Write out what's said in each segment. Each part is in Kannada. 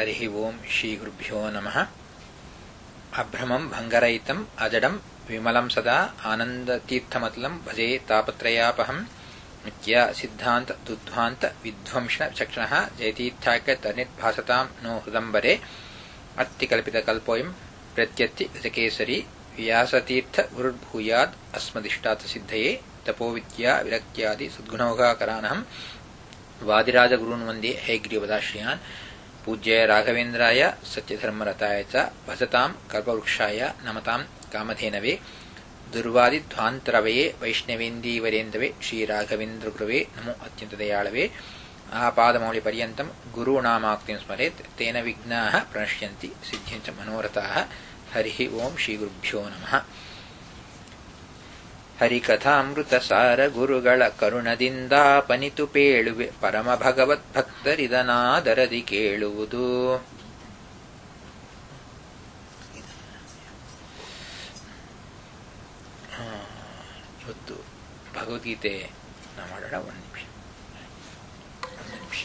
हरिः ओम् श्रीगुरुभ्यो नमः अभ्रमम् भङ्गरहितम् अजडम् विमलम् सदा आनन्दतीर्थमतलम् भजे तापत्रयापहम् नित्य सिद्धान्त दुध्वान्त विध्वंस चक्षणः जयतीर्थाख्यतनिर्भासताम् नो हृदम्बरे अत्तिकल्पितकल्पोऽयम् प्रत्यत्ति गजकेसरी व्यासतीर्थ गुरुर्भूयाद् अस्मदिष्टात् सिद्धये तपोविद्या विरक्त्यादि सद्गुणौघाकरानहम् वादिराजगुरून् वन्दे हैग्रीवदाश्रयान् पूज्याय राघवेन्द्राय सत्यधर्मरताय च भजताम् कल्पवृक्षाय नमताम् कामधेनवे दुर्वादिध्वान्तरवये वैष्णवेन्दीवरेन्दवे श्रीराघवेन्द्रगुरवे नमो अत्यन्तदयाळवे आपादमौलिपर्यन्तम् गुरूणामाक्तिम् स्मरेत् तेन विघ्नाः प्रणश्यन्ति सिद्ध्यञ्च मनोरथाः हरिः ओम् श्रीगुरुभ्यो नमः ಹರಿಕಥಾಮೃತಸಾರ ಗುರುಗಳ ಕರುಣದಿಂದಾಪನಿತು ಪೇಳುವೆ ಪರಮ ಭಗವದ್ಭಕ್ತರಿದನಾದರದಿ ಕೇಳುವುದು ಇವತ್ತು ಭಗವದ್ಗೀತೆ ನಾವು ಮಾಡೋಣ ಒಂದು ನಿಮಿಷ ಒಂದು ನಿಮಿಷ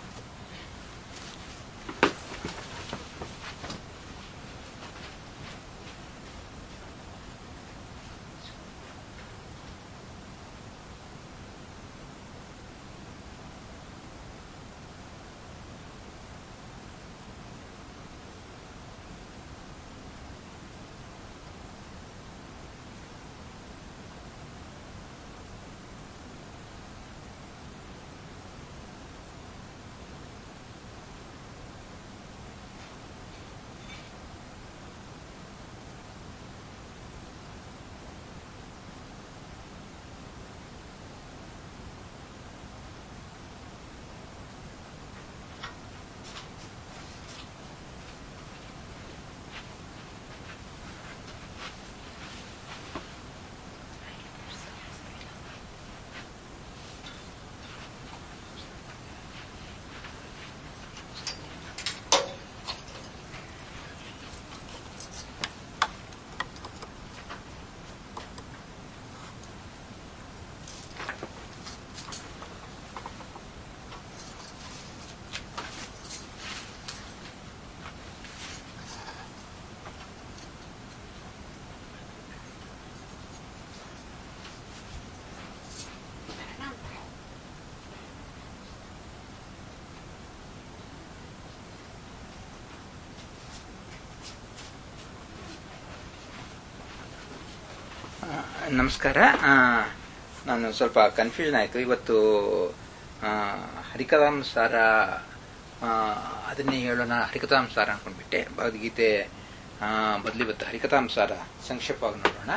ನಮಸ್ಕಾರ ನಾನು ಸ್ವಲ್ಪ ಕನ್ಫ್ಯೂಷನ್ ಆಯಿತು ಇವತ್ತು ಹರಿಕಥಾಂಸಾರ ಅದನ್ನೇ ಹೇಳೋಣ ಹರಿಕಥಾಂಸಾರ ಅನ್ಕೊಂಡ್ಬಿಟ್ಟೆ ಭಗವದ್ಗೀತೆ ಬದಲು ಇವತ್ತು ಹರಿಕಥಾಂಸಾರ ಸಂಕ್ಷೇಪವಾಗಿ ನೋಡೋಣ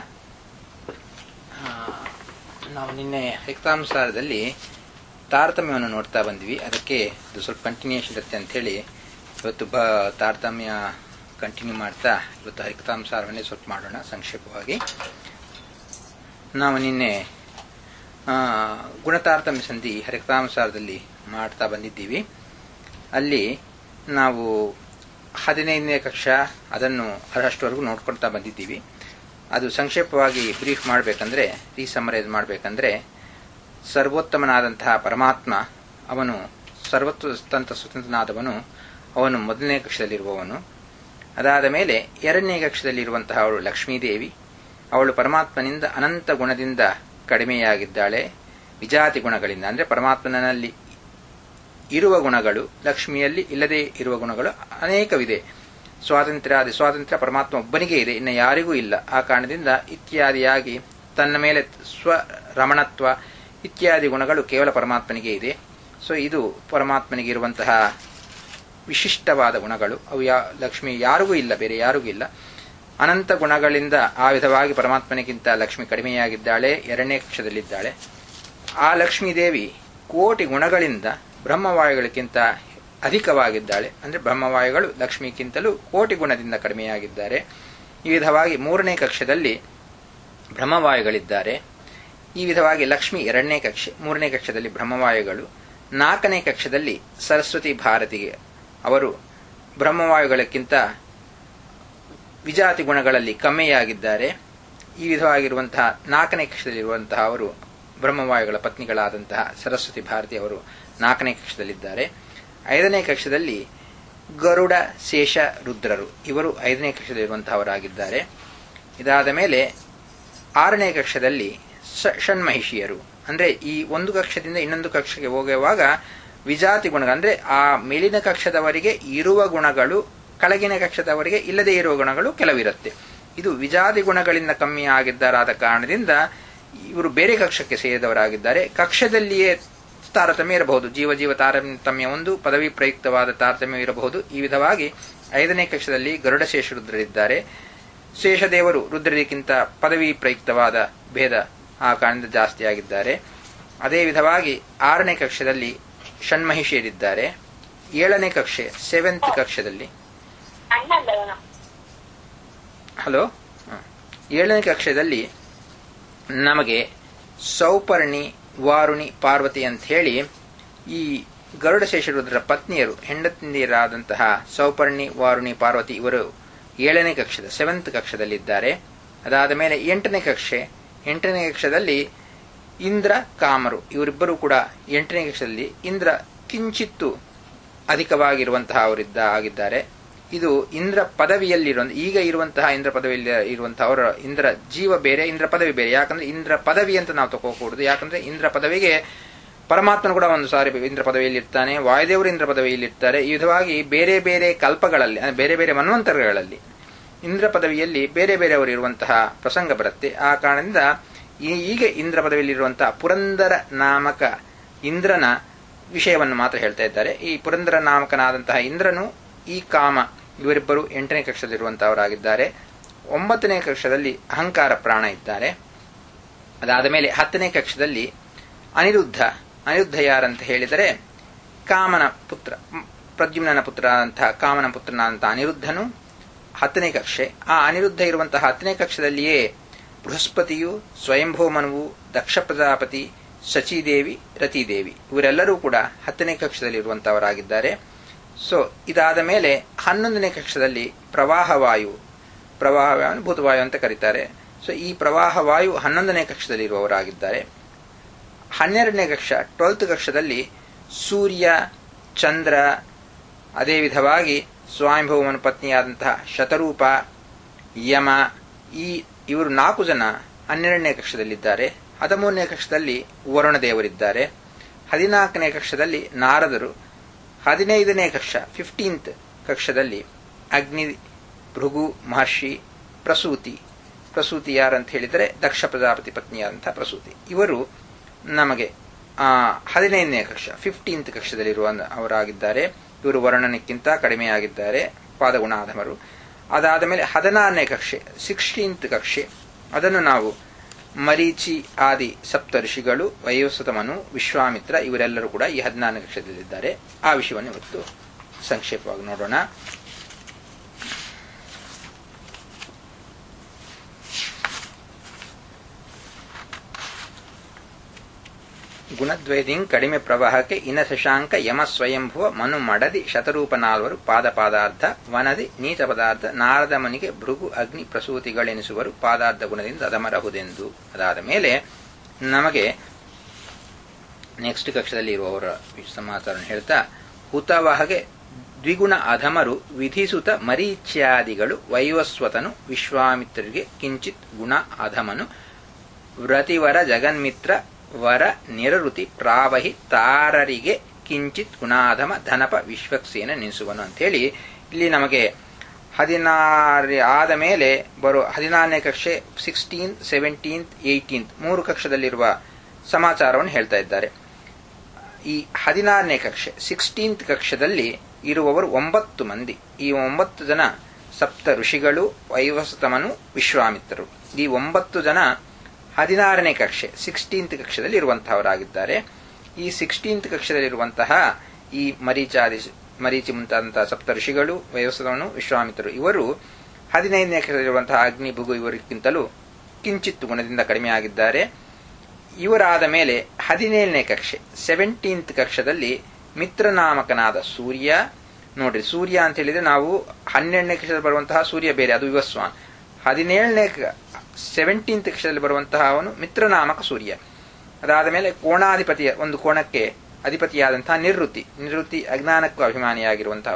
ನಾವು ನಿನ್ನೆ ಹರಿಕಥಾಂಸಾರದಲ್ಲಿ ತಾರತಮ್ಯವನ್ನು ನೋಡ್ತಾ ಬಂದ್ವಿ ಅದಕ್ಕೆ ಅದು ಸ್ವಲ್ಪ ಕಂಟಿನ್ಯೂಷನ್ ಇರುತ್ತೆ ಅಂಥೇಳಿ ಇವತ್ತು ಬ ತಾರತಮ್ಯ ಕಂಟಿನ್ಯೂ ಮಾಡ್ತಾ ಇವತ್ತು ಹರಿಕಥಾಂಸಾರವನ್ನೇ ಸ್ವಲ್ಪ ಮಾಡೋಣ ಸಂಕ್ಷೇಪವಾಗಿ ನಾವು ನಿನ್ನೆ ಗುಣತಾರತಮ್ಯ ಸಂಧಿ ಹರಿಕತಾಂಸಾರದಲ್ಲಿ ಮಾಡ್ತಾ ಬಂದಿದ್ದೀವಿ ಅಲ್ಲಿ ನಾವು ಹದಿನೈದನೇ ಕಕ್ಷ ಅದನ್ನು ಅಷ್ಟವರೆಗೂ ನೋಡ್ಕೊಳ್ತಾ ಬಂದಿದ್ದೀವಿ ಅದು ಸಂಕ್ಷೇಪವಾಗಿ ಬ್ರೀಫ್ ಮಾಡಬೇಕಂದ್ರೆ ರೀಸಮರೈಸ್ ಮಾಡಬೇಕಂದ್ರೆ ಸರ್ವೋತ್ತಮನಾದಂತಹ ಪರಮಾತ್ಮ ಅವನು ಸರ್ವತ್ವತಂತ್ರ ಸ್ವತಂತ್ರನಾದವನು ಅವನು ಮೊದಲನೇ ಕಕ್ಷದಲ್ಲಿರುವವನು ಅದಾದ ಮೇಲೆ ಎರಡನೇ ಕಕ್ಷದಲ್ಲಿರುವಂತಹ ಅವಳು ಲಕ್ಷ್ಮೀದೇವಿ ಅವಳು ಪರಮಾತ್ಮನಿಂದ ಅನಂತ ಗುಣದಿಂದ ಕಡಿಮೆಯಾಗಿದ್ದಾಳೆ ವಿಜಾತಿ ಗುಣಗಳಿಂದ ಅಂದರೆ ಪರಮಾತ್ಮನಲ್ಲಿ ಇರುವ ಗುಣಗಳು ಲಕ್ಷ್ಮಿಯಲ್ಲಿ ಇಲ್ಲದೇ ಇರುವ ಗುಣಗಳು ಅನೇಕವಿದೆ ಸ್ವಾತಂತ್ರ್ಯ ಆದಿ ಸ್ವಾತಂತ್ರ್ಯ ಪರಮಾತ್ಮ ಒಬ್ಬನಿಗೆ ಇದೆ ಇನ್ನು ಯಾರಿಗೂ ಇಲ್ಲ ಆ ಕಾರಣದಿಂದ ಇತ್ಯಾದಿಯಾಗಿ ತನ್ನ ಮೇಲೆ ಸ್ವರಮಣತ್ವ ಇತ್ಯಾದಿ ಗುಣಗಳು ಕೇವಲ ಪರಮಾತ್ಮನಿಗೆ ಇದೆ ಸೊ ಇದು ಪರಮಾತ್ಮನಿಗೆ ಇರುವಂತಹ ವಿಶಿಷ್ಟವಾದ ಗುಣಗಳು ಅವು ಯಾ ಲಕ್ಷ್ಮಿ ಯಾರಿಗೂ ಇಲ್ಲ ಬೇರೆ ಯಾರಿಗೂ ಇಲ್ಲ ಅನಂತ ಗುಣಗಳಿಂದ ಆ ವಿಧವಾಗಿ ಪರಮಾತ್ಮನಿಗಿಂತ ಲಕ್ಷ್ಮಿ ಕಡಿಮೆಯಾಗಿದ್ದಾಳೆ ಎರಡನೇ ಕಕ್ಷದಲ್ಲಿದ್ದಾಳೆ ಆ ಲಕ್ಷ್ಮೀದೇವಿ ಕೋಟಿ ಗುಣಗಳಿಂದ ಬ್ರಹ್ಮವಾಯುಗಳಿಗಿಂತ ಅಧಿಕವಾಗಿದ್ದಾಳೆ ಅಂದರೆ ಬ್ರಹ್ಮವಾಯುಗಳು ಲಕ್ಷ್ಮಿಗಿಂತಲೂ ಕೋಟಿ ಗುಣದಿಂದ ಕಡಿಮೆಯಾಗಿದ್ದಾರೆ ಈ ವಿಧವಾಗಿ ಮೂರನೇ ಕಕ್ಷದಲ್ಲಿ ಬ್ರಹ್ಮವಾಯುಗಳಿದ್ದಾರೆ ಈ ವಿಧವಾಗಿ ಲಕ್ಷ್ಮಿ ಎರಡನೇ ಕಕ್ಷೆ ಮೂರನೇ ಕಕ್ಷದಲ್ಲಿ ಬ್ರಹ್ಮವಾಯುಗಳು ನಾಲ್ಕನೇ ಕಕ್ಷದಲ್ಲಿ ಸರಸ್ವತಿ ಭಾರತಿಗೆ ಅವರು ಬ್ರಹ್ಮವಾಯುಗಳಕ್ಕಿಂತ ವಿಜಾತಿ ಗುಣಗಳಲ್ಲಿ ಕಮ್ಮಿಯಾಗಿದ್ದಾರೆ ಈ ವಿಧವಾಗಿರುವಂತಹ ನಾಲ್ಕನೇ ಕಕ್ಷದಲ್ಲಿರುವಂತಹ ಅವರು ಬ್ರಹ್ಮವಾಯುಗಳ ಪತ್ನಿಗಳಾದಂತಹ ಸರಸ್ವತಿ ಭಾರತಿ ಅವರು ನಾಲ್ಕನೇ ಕಕ್ಷದಲ್ಲಿದ್ದಾರೆ ಐದನೇ ಕಕ್ಷದಲ್ಲಿ ಗರುಡ ಶೇಷ ರುದ್ರರು ಇವರು ಐದನೇ ಕಕ್ಷದಲ್ಲಿರುವಂತಹವರಾಗಿದ್ದಾರೆ ಇದಾದ ಮೇಲೆ ಆರನೇ ಕಕ್ಷದಲ್ಲಿ ಷಣ್ಮಹಿಷಿಯರು ಅಂದ್ರೆ ಈ ಒಂದು ಕಕ್ಷದಿಂದ ಇನ್ನೊಂದು ಕಕ್ಷಕ್ಕೆ ಹೋಗುವಾಗ ವಿಜಾತಿ ಗುಣಗಳು ಅಂದ್ರೆ ಆ ಮೇಲಿನ ಕಕ್ಷದವರಿಗೆ ಇರುವ ಗುಣಗಳು ಕೆಳಗಿನ ಕಕ್ಷದವರಿಗೆ ಇಲ್ಲದೇ ಇರುವ ಗುಣಗಳು ಕೆಲವಿರುತ್ತೆ ಇದು ವಿಜಾತಿ ಗುಣಗಳಿಂದ ಕಮ್ಮಿ ಆಗಿದ್ದಾರಾದ ಕಾರಣದಿಂದ ಇವರು ಬೇರೆ ಕಕ್ಷಕ್ಕೆ ಸೇರಿದವರಾಗಿದ್ದಾರೆ ಕಕ್ಷದಲ್ಲಿಯೇ ತಾರತಮ್ಯ ಇರಬಹುದು ಜೀವ ಜೀವ ತಾರತಮ್ಯ ಒಂದು ಪದವಿ ಪ್ರಯುಕ್ತವಾದ ತಾರತಮ್ಯ ಇರಬಹುದು ಈ ವಿಧವಾಗಿ ಐದನೇ ಕಕ್ಷದಲ್ಲಿ ಗರುಡ ಶೇಷ ರುದ್ರರಿದ್ದಾರೆ ಶೇಷದೇವರು ರುದ್ರರಿಗಿಂತ ಪದವಿ ಪ್ರಯುಕ್ತವಾದ ಭೇದ ಆ ಕಾರಣದಿಂದ ಜಾಸ್ತಿ ಆಗಿದ್ದಾರೆ ಅದೇ ವಿಧವಾಗಿ ಆರನೇ ಕಕ್ಷದಲ್ಲಿ ಷಣ್ಮಹಿಷಿಯರಿದ್ದಾರೆ ಏಳನೇ ಕಕ್ಷೆ ಸೆವೆಂತ್ ಕಕ್ಷದಲ್ಲಿ ಹಲೋ ಏಳನೇ ಕಕ್ಷದಲ್ಲಿ ನಮಗೆ ಸೌಪರ್ಣಿ ವಾರುಣಿ ಪಾರ್ವತಿ ಅಂತ ಹೇಳಿ ಈ ಗರುಡ ಶೇಷರುದ್ರರ ಪತ್ನಿಯರು ಹೆಂಡತಿಯರಾದಂತಹ ಸೌಪರ್ಣಿ ವಾರುಣಿ ಪಾರ್ವತಿ ಇವರು ಏಳನೇ ಕಕ್ಷದ ಸೆವೆಂತ್ ಕಕ್ಷದಲ್ಲಿದ್ದಾರೆ ಅದಾದ ಮೇಲೆ ಎಂಟನೇ ಕಕ್ಷೆ ಎಂಟನೇ ಕಕ್ಷದಲ್ಲಿ ಇಂದ್ರ ಕಾಮರು ಇವರಿಬ್ಬರು ಕೂಡ ಎಂಟನೇ ಕಕ್ಷದಲ್ಲಿ ಇಂದ್ರ ಕಿಂಚಿತ್ತು ಅಧಿಕವಾಗಿರುವಂತಹ ಅವರಿದ್ದ ಆಗಿದ್ದಾರೆ ಇದು ಇಂದ್ರ ಪದವಿಯಲ್ಲಿರುವ ಈಗ ಇರುವಂತಹ ಇಂದ್ರ ಪದವಿಯಲ್ಲಿ ಇರುವಂತಹ ಅವರ ಇಂದ್ರ ಜೀವ ಬೇರೆ ಇಂದ್ರ ಪದವಿ ಬೇರೆ ಯಾಕಂದ್ರೆ ಇಂದ್ರ ಪದವಿ ಅಂತ ನಾವು ತಗೋಕೂಡದು ಯಾಕಂದ್ರೆ ಇಂದ್ರ ಪದವಿಗೆ ಪರಮಾತ್ಮನು ಕೂಡ ಒಂದು ಸಾರಿ ಇಂದ್ರ ಪದವಿಯಲ್ಲಿ ಇರ್ತಾನೆ ವಾಯುದೇವರು ಇಂದ್ರ ಪದವಿಯಲ್ಲಿ ಇರ್ತಾರೆ ಈ ವಿಧವಾಗಿ ಬೇರೆ ಬೇರೆ ಕಲ್ಪಗಳಲ್ಲಿ ಬೇರೆ ಬೇರೆ ಮನ್ವಂತರಗಳಲ್ಲಿ ಇಂದ್ರ ಪದವಿಯಲ್ಲಿ ಬೇರೆ ಬೇರೆಯವರು ಇರುವಂತಹ ಪ್ರಸಂಗ ಬರುತ್ತೆ ಆ ಕಾರಣದಿಂದ ಈಗ ಇಂದ್ರ ಪದವಿಯಲ್ಲಿರುವಂತಹ ಪುರಂದರ ನಾಮಕ ಇಂದ್ರನ ವಿಷಯವನ್ನು ಮಾತ್ರ ಹೇಳ್ತಾ ಇದ್ದಾರೆ ಈ ಪುರಂದರ ನಾಮಕನಾದಂತಹ ಇಂದ್ರನು ಈ ಕಾಮ ಇವರಿಬ್ಬರು ಎಂಟನೇ ಕಕ್ಷದಲ್ಲಿರುವಂತಹವರಾಗಿದ್ದಾರೆ ಒಂಬತ್ತನೇ ಕಕ್ಷದಲ್ಲಿ ಅಹಂಕಾರ ಪ್ರಾಣ ಇದ್ದಾರೆ ಅದಾದ ಮೇಲೆ ಹತ್ತನೇ ಕಕ್ಷದಲ್ಲಿ ಅನಿರುದ್ಧ ಅನಿರುದ್ಧ ಯಾರಂತ ಹೇಳಿದರೆ ಕಾಮನ ಪುತ್ರ ಪ್ರದ್ಯುಮ್ನ ಪುತ್ರ ಅಂತಹ ಕಾಮನ ಪುತ್ರನಾದಂತಹ ಅನಿರುದ್ಧನು ಹತ್ತನೇ ಕಕ್ಷೆ ಆ ಅನಿರುದ್ಧ ಇರುವಂತಹ ಹತ್ತನೇ ಕಕ್ಷದಲ್ಲಿಯೇ ಬೃಹಸ್ಪತಿಯು ಸ್ವಯಂಭೂಮನುವು ದಕ್ಷ ಪ್ರಜಾಪತಿ ಶಚಿದೇವಿ ರತಿದೇವಿ ಇವರೆಲ್ಲರೂ ಕೂಡ ಹತ್ತನೇ ಕಕ್ಷದಲ್ಲಿರುವಂತಹವರಾಗಿದ್ದಾರೆ ಸೊ ಇದಾದ ಮೇಲೆ ಹನ್ನೊಂದನೇ ಕಕ್ಷದಲ್ಲಿ ಪ್ರವಾಹವಾಯು ಪ್ರವಾಹವಾಯು ಭೂತವಾಯು ಅಂತ ಕರೀತಾರೆ ಸೊ ಈ ಪ್ರವಾಹವಾಯು ಹನ್ನೊಂದನೇ ಕಕ್ಷದಲ್ಲಿರುವವರಾಗಿದ್ದಾರೆ ಹನ್ನೆರಡನೇ ಕಕ್ಷ ಟ್ವೆಲ್ತ್ ಕಕ್ಷದಲ್ಲಿ ಸೂರ್ಯ ಚಂದ್ರ ಅದೇ ವಿಧವಾಗಿ ಸ್ವಯಂಭವನ ಪತ್ನಿಯಾದಂತಹ ಶತರೂಪ ಯಮ ಈ ಇವರು ನಾಲ್ಕು ಜನ ಹನ್ನೆರಡನೇ ಕಕ್ಷದಲ್ಲಿದ್ದಾರೆ ಹದಿಮೂರನೇ ಕಕ್ಷದಲ್ಲಿ ವರುಣದೇವರಿದ್ದಾರೆ ಹದಿನಾಲ್ಕನೇ ಕಕ್ಷದಲ್ಲಿ ನಾರದರು ಹದಿನೈದನೇ ಕಕ್ಷ ಫಿಫ್ಟೀನ್ತ್ ಕಕ್ಷದಲ್ಲಿ ಅಗ್ನಿ ಭೃಗು ಮಹರ್ಷಿ ಪ್ರಸೂತಿ ಪ್ರಸೂತಿ ಯಾರಂತ ಹೇಳಿದರೆ ದಕ್ಷ ಪ್ರಜಾಪತಿ ಪತ್ನಿಯಾದಂತಹ ಪ್ರಸೂತಿ ಇವರು ನಮಗೆ ಹದಿನೈದನೇ ಕಕ್ಷ ಫಿಫ್ಟೀನ್ತ್ ಕಕ್ಷದಲ್ಲಿರುವ ಅವರಾಗಿದ್ದಾರೆ ಇವರು ವರ್ಣನಕ್ಕಿಂತ ಕಡಿಮೆಯಾಗಿದ್ದಾರೆ ಪಾದಗುಣಾಧಮರು ಅದಾದ ಮೇಲೆ ಹದಿನಾರನೇ ಕಕ್ಷೆ ಸಿಕ್ಸ್ಟೀನ್ತ್ ಕಕ್ಷೆ ಅದನ್ನು ನಾವು ಮರೀಚಿ ಆದಿ ಸಪ್ತ ಋಷಿಗಳು ವಯೋಸತಮನು ವಿಶ್ವಾಮಿತ್ರ ಇವರೆಲ್ಲರೂ ಕೂಡ ಈ ಹದಿನಾರನೇ ಕಕ್ಷದಲ್ಲಿದ್ದಾರೆ ಆ ವಿಷಯವನ್ನು ಇವತ್ತು ಸಂಕ್ಷೇಪವಾಗಿ ನೋಡೋಣ ಗುಣದ್ವೈತಿಂ ಕಡಿಮೆ ಪ್ರವಾಹಕ್ಕೆ ಇನ ಶಶಾಂಕ ಯಮ ಸ್ವಯಂಭುವ ಮನು ಮಡದಿ ಶತರೂಪ ನಾಲ್ವರು ಪಾದ ಪಾದಾರ್ಥ ವನದಿ ನೀಚ ಪದಾರ್ಥ ನಾರದ ಮನಿಗೆ ಭೃಗು ಅಗ್ನಿ ಪ್ರಸೂತಿಗಳೆನಿಸುವರು ಪಾದಾರ್ಥ ಗುಣದಿಂದ ಅದಮರಹುದೆಂದು ಅದಾದ ಮೇಲೆ ನಮಗೆ ನೆಕ್ಸ್ಟ್ ಕಕ್ಷದಲ್ಲಿ ಇರುವವರ ಸಮಾಚಾರ ಹೇಳ್ತಾ ಹುತವಹಗೆ ದ್ವಿಗುಣ ಅಧಮರು ವಿಧಿಸುತ ಮರೀಚ್ಯಾದಿಗಳು ವೈವಸ್ವತನು ವಿಶ್ವಾಮಿತ್ರರಿಗೆ ಕಿಂಚಿತ್ ಗುಣ ಅಧಮನು ವ್ರತಿವರ ಜಗನ್ಮಿತ್ರ ವರ ನಿರಋತಿ ಪ್ರಾವಹಿ ತಾರರಿಗೆ ಕಿಂಚಿತ್ ಗುಣಾಧಮ ಧನಪ ವಿಶ್ವಕ್ಸೇನ ನಿಲ್ಲಿಸುವನು ಅಂತೇಳಿ ಇಲ್ಲಿ ನಮಗೆ ಹದಿನಾರು ಆದ ಮೇಲೆ ಬರೋ ಹದಿನಾರನೇ ಕಕ್ಷೆ ಸಿಕ್ಸ್ಟೀನ್ ಸೆವೆಂಟೀನ್ತ್ ಏಯ್ಟೀನ್ತ್ ಮೂರು ಕಕ್ಷದಲ್ಲಿರುವ ಸಮಾಚಾರವನ್ನು ಹೇಳ್ತಾ ಇದ್ದಾರೆ ಈ ಹದಿನಾರನೇ ಕಕ್ಷೆ ಸಿಕ್ಸ್ಟೀನ್ತ್ ಕಕ್ಷದಲ್ಲಿ ಇರುವವರು ಒಂಬತ್ತು ಮಂದಿ ಈ ಒಂಬತ್ತು ಜನ ಸಪ್ತ ಋಷಿಗಳು ವೈವಸತಮನು ವಿಶ್ವಾಮಿತ್ರರು ಈ ಒಂಬತ್ತು ಜನ ಹದಿನಾರನೇ ಕಕ್ಷೆ ಸಿಕ್ಸ್ಟೀನ್ತ್ ಕಕ್ಷದಲ್ಲಿ ಇರುವಂತಹವರಾಗಿದ್ದಾರೆ ಈ ಸಿಕ್ಸ್ಟೀನ್ತ್ ಕಕ್ಷದಲ್ಲಿರುವಂತಹ ಈ ಮರೀಚಾದಿ ಮರೀಚಿ ಮುಂತಾದಂತಹ ಸಪ್ತ ಋಷಿಗಳು ವಯೋಸದವನು ವಿಶ್ವಾಮಿತ್ರರು ಇವರು ಹದಿನೈದನೇ ಕಕ್ಷದಲ್ಲಿರುವಂತಹ ಅಗ್ನಿ ಭುಗು ಇವರಿಗಿಂತಲೂ ಕಿಂಚಿತ್ತು ಗುಣದಿಂದ ಕಡಿಮೆಯಾಗಿದ್ದಾರೆ ಇವರಾದ ಮೇಲೆ ಹದಿನೇಳನೇ ಕಕ್ಷೆ ಸೆವೆಂಟೀನ್ತ್ ಕಕ್ಷದಲ್ಲಿ ಮಿತ್ರನಾಮಕನಾದ ಸೂರ್ಯ ನೋಡ್ರಿ ಸೂರ್ಯ ಅಂತ ಹೇಳಿದ್ರೆ ನಾವು ಹನ್ನೆರಡನೇ ಕಕ್ಷದಲ್ಲಿ ಬರುವಂತಹ ಸೂರ್ಯ ಬೇರೆ ಅದು ವಿವಸ್ವಾನ್ ಹದಿನೇಳನೇ ಸೆವೆಂಟೀನ್ತ್ ಕಕ್ಷದಲ್ಲಿ ಬರುವಂತಹ ಅವನು ಮಿತ್ರನಾಮಕ ಸೂರ್ಯ ಅದಾದ ಮೇಲೆ ಕೋಣಾಧಿಪತಿಯ ಒಂದು ಕೋಣಕ್ಕೆ ಅಧಿಪತಿಯಾದಂತಹ ನಿವೃತ್ತಿ ನಿವೃತ್ತಿ ಅಜ್ಞಾನಕ್ಕೂ ಅಭಿಮಾನಿಯಾಗಿರುವಂತಹ ಅವರು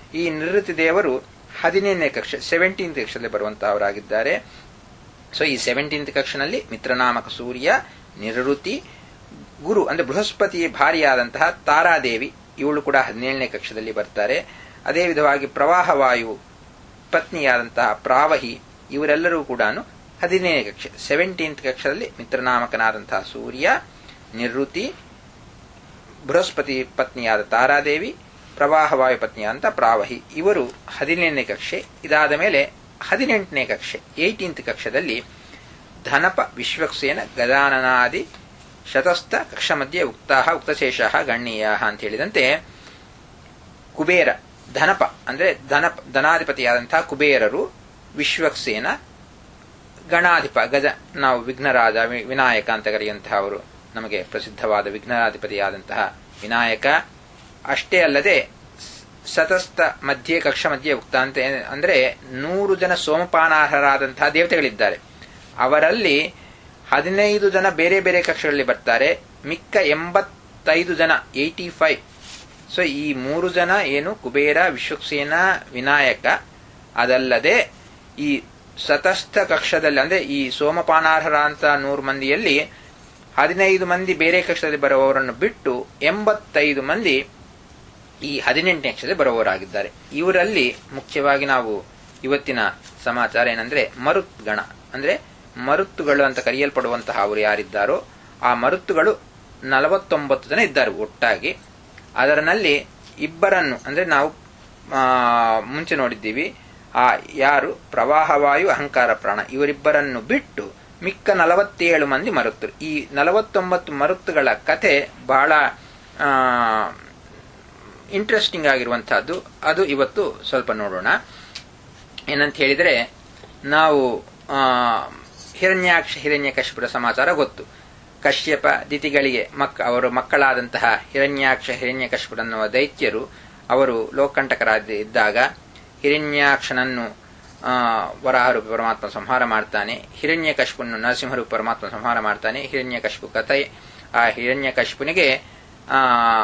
ಈ ನಿವೃತ್ತಿ ದೇವರು ಹದಿನೇಳನೇ ಕಕ್ಷ ಸೆವೆಂಟೀನ್ತ್ ಕಕ್ಷದಲ್ಲಿ ಬರುವಂತಹವರಾಗಿದ್ದಾರೆ ಸೊ ಈ ಸೆವೆಂಟೀನ್ತ್ ಕಕ್ಷನಲ್ಲಿ ಮಿತ್ರನಾಮಕ ಸೂರ್ಯ ನಿವೃತ್ತಿ ಗುರು ಅಂದ್ರೆ ಬೃಹಸ್ಪತಿ ಭಾರಿಯಾದಂತಹ ತಾರಾದೇವಿ ಇವಳು ಕೂಡ ಹದಿನೇಳನೇ ಕಕ್ಷದಲ್ಲಿ ಬರ್ತಾರೆ ಅದೇ ವಿಧವಾಗಿ ಪ್ರವಾಹವಾಯು ಪತ್ನಿಯಾದಂತಹ ಪ್ರಾವಹಿ ಇವರೆಲ್ಲರೂ ಕೂಡ ಹದಿನೇಳನೇ ಕಕ್ಷ ಸೆವೆಂಟೀನ್ತ್ ಕಕ್ಷದಲ್ಲಿ ಮಿತ್ರನಾಮಕನಾದಂತಹ ಸೂರ್ಯ ನಿವೃತ್ತಿ ಬೃಹಸ್ಪತಿ ಪತ್ನಿಯಾದ ತಾರಾದೇವಿ ಪ್ರವಾಹವಾಯು ಪತ್ನಿಯಾದಂಥ ಪ್ರಾವಹಿ ಇವರು ಹದಿನೇಳನೇ ಕಕ್ಷೆ ಇದಾದ ಮೇಲೆ ಹದಿನೆಂಟನೇ ಕಕ್ಷೆ ಏಯ್ಟೀನ್ತ್ ಕಕ್ಷದಲ್ಲಿ ಧನಪ ವಿಶ್ವಕ್ಸೇನ ಗಜಾನನಾದಿ ಶತಸ್ಥ ಕಕ್ಷ ಮಧ್ಯೆ ಉಕ್ತಾ ಉಕ್ತಶೇಷ ಗಣ್ಯೀಯ ಅಂತ ಹೇಳಿದಂತೆ ಕುಬೇರ ಧನಪ ಅಂದ್ರೆ ಧನಪ ಧನಾಧಿಪತಿಯಾದಂತಹ ಕುಬೇರರು ವಿಶ್ವಕ್ಸೇನ ಗಣಾಧಿಪ ಗಜ ನಾವು ವಿಘ್ನರಾಜ ವಿನಾಯಕ ಅಂತ ಕರೆಯುವಂತಹ ಅವರು ನಮಗೆ ಪ್ರಸಿದ್ಧವಾದ ವಿಘ್ನಾಧಿಪತಿಯಾದಂತಹ ವಿನಾಯಕ ಅಷ್ಟೇ ಅಲ್ಲದೆ ಸತಸ್ಥ ಮಧ್ಯೆ ಕಕ್ಷ ಮಧ್ಯೆ ಉಕ್ತ ಅಂತ ಅಂದ್ರೆ ನೂರು ಜನ ಸೋಮಪಾನಾರ್ಹರಾದಂತಹ ದೇವತೆಗಳಿದ್ದಾರೆ ಅವರಲ್ಲಿ ಹದಿನೈದು ಜನ ಬೇರೆ ಬೇರೆ ಕಕ್ಷಗಳಲ್ಲಿ ಬರ್ತಾರೆ ಮಿಕ್ಕ ಎಂಬತ್ತೈದು ಜನ ಏಯ್ಟಿ ಫೈವ್ ಸೊ ಈ ಮೂರು ಜನ ಏನು ಕುಬೇರ ವಿಶ್ವಕ್ಸೇನ ವಿನಾಯಕ ಅದಲ್ಲದೆ ಈ ಸತಸ್ಥ ಕಕ್ಷದಲ್ಲಿ ಅಂದ್ರೆ ಈ ಸೋಮಪಾನಾರ್ಹರ ಅಂತ ನೂರು ಮಂದಿಯಲ್ಲಿ ಹದಿನೈದು ಮಂದಿ ಬೇರೆ ಕಕ್ಷದಲ್ಲಿ ಬರುವವರನ್ನು ಬಿಟ್ಟು ಎಂಬತ್ತೈದು ಮಂದಿ ಈ ಹದಿನೆಂಟನೇ ಕಕ್ಷದಲ್ಲಿ ಬರುವವರಾಗಿದ್ದಾರೆ ಇವರಲ್ಲಿ ಮುಖ್ಯವಾಗಿ ನಾವು ಇವತ್ತಿನ ಸಮಾಚಾರ ಏನಂದ್ರೆ ಮರುತ್ ಗಣ ಅಂದ್ರೆ ಮರುತ್ತುಗಳು ಅಂತ ಕರೆಯಲ್ಪಡುವಂತಹ ಅವರು ಯಾರಿದ್ದಾರೋ ಆ ಮರುತ್ತುಗಳು ನಲವತ್ತೊಂಬತ್ತು ಜನ ಇದ್ದಾರೆ ಒಟ್ಟಾಗಿ ಅದರಲ್ಲಿ ಇಬ್ಬರನ್ನು ಅಂದ್ರೆ ನಾವು ಮುಂಚೆ ನೋಡಿದ್ದೀವಿ ಆ ಯಾರು ಪ್ರವಾಹವಾಯು ಅಹಂಕಾರ ಪ್ರಾಣ ಇವರಿಬ್ಬರನ್ನು ಬಿಟ್ಟು ಮಿಕ್ಕ ನಲವತ್ತೇಳು ಮಂದಿ ಮರುತ್ತರು ಈ ನಲವತ್ತೊಂಬತ್ತು ಮರುತ್ತುಗಳ ಕತೆ ಬಹಳ ಇಂಟ್ರೆಸ್ಟಿಂಗ್ ಆಗಿರುವಂತಹದ್ದು ಅದು ಇವತ್ತು ಸ್ವಲ್ಪ ನೋಡೋಣ ಏನಂತ ಹೇಳಿದರೆ ನಾವು ಹಿರಣ್ಯಾಕ್ಷ ಹಿರಣ್ಯಕಶಿಪುರ ಸಮಾಚಾರ ಗೊತ್ತು ಕಶ್ಯಪ ದಿತಿಗಳಿಗೆ ಮಕ್ ಅವರು ಮಕ್ಕಳಾದಂತಹ ಹಿರಣ್ಯಾಕ್ಷ ಹಿರಣ್ಯಕಶಿಪುರನ್ನುವ ದೈತ್ಯರು ಅವರು ಲೋಕಂಟಕರಾದ ಇದ್ದಾಗ ಹಿರಣ್ಯಾಕ್ಷನನ್ನು ವರಾಹರೂಪ ಪರಮಾತ್ಮ ಸಂಹಾರ ಮಾಡ್ತಾನೆ ಹಿರಣ್ಯಕಶಿಪನ್ನು ನರಸಿಂಹರೂಪ ಪರಮಾತ್ಮ ಸಂಹಾರ ಮಾಡ್ತಾನೆ ಹಿರಣ್ಯಕಶಿಪು ಕಥೆ ಆ ಹಿರಣ್ಯಕಶಿಪುನಿಗೆ ಆ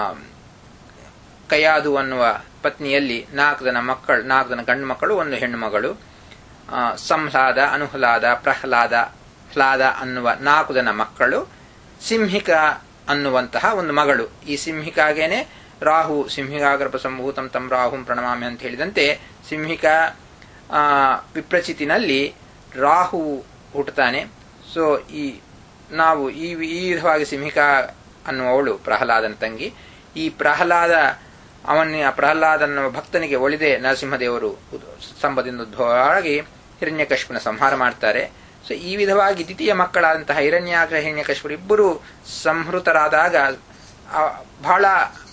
ಕಯಾದು ಅನ್ನುವ ಪತ್ನಿಯಲ್ಲಿ ನಾಲ್ಕು ಜನ ಮಕ್ಕಳು ನಾಲ್ಕು ಜನ ಗಂಡು ಮಕ್ಕಳು ಒಂದು ಹೆಣ್ಣು ಮಗಳು ಸಂಹ್ಲಾದ ಅನುಹ್ಲಾದ ಪ್ರಹ್ಲಾದ ಹ್ಲಾದ ಅನ್ನುವ ನಾಲ್ಕು ಜನ ಮಕ್ಕಳು ಸಿಂಹಿಕ ಅನ್ನುವಂತಹ ಒಂದು ಮಗಳು ಈ ಸಿಂಹಿಕಾಗೇನೆ ರಾಹು ಸಿಂಹಿಕಾಗ್ರಪ ಸಂಭೂತಂ ತಂ ರಾಹುಂ ಪ್ರಣಮಾಮಿ ಅಂತ ಹೇಳಿದಂತೆ ಸಿಂಹಿಕ ವಿಪ್ರಚಿತಿನಲ್ಲಿ ರಾಹು ಹುಟ್ಟುತ್ತಾನೆ ಸೊ ಈ ನಾವು ಈ ಈ ವಿಧವಾಗಿ ಸಿಂಹಿಕಾ ಅನ್ನುವವಳು ಪ್ರಹ್ಲಾದನ ತಂಗಿ ಈ ಪ್ರಹ್ಲಾದ ಅವನ ಪ್ರಹ್ಲಾದನ ಭಕ್ತನಿಗೆ ಒಳಿದೆ ನರಸಿಂಹದೇವರು ಸ್ತಂಭದಿಂದ ಉದ್ಭವವಾಗಿ ಹಿರಣ್ಯಕಶ್ಯಪನ ಸಂಹಾರ ಮಾಡ್ತಾರೆ ಸೊ ಈ ವಿಧವಾಗಿ ದ್ವಿತೀಯ ಮಕ್ಕಳಾದಂತಹ ಹಿರಣ್ಯಾಗ್ರ ಹಿರಣ್ಯಕಶ್ಯಪರು ಇಬ್ಬರು ಸಂಹೃತರಾದಾಗ ಬಹಳ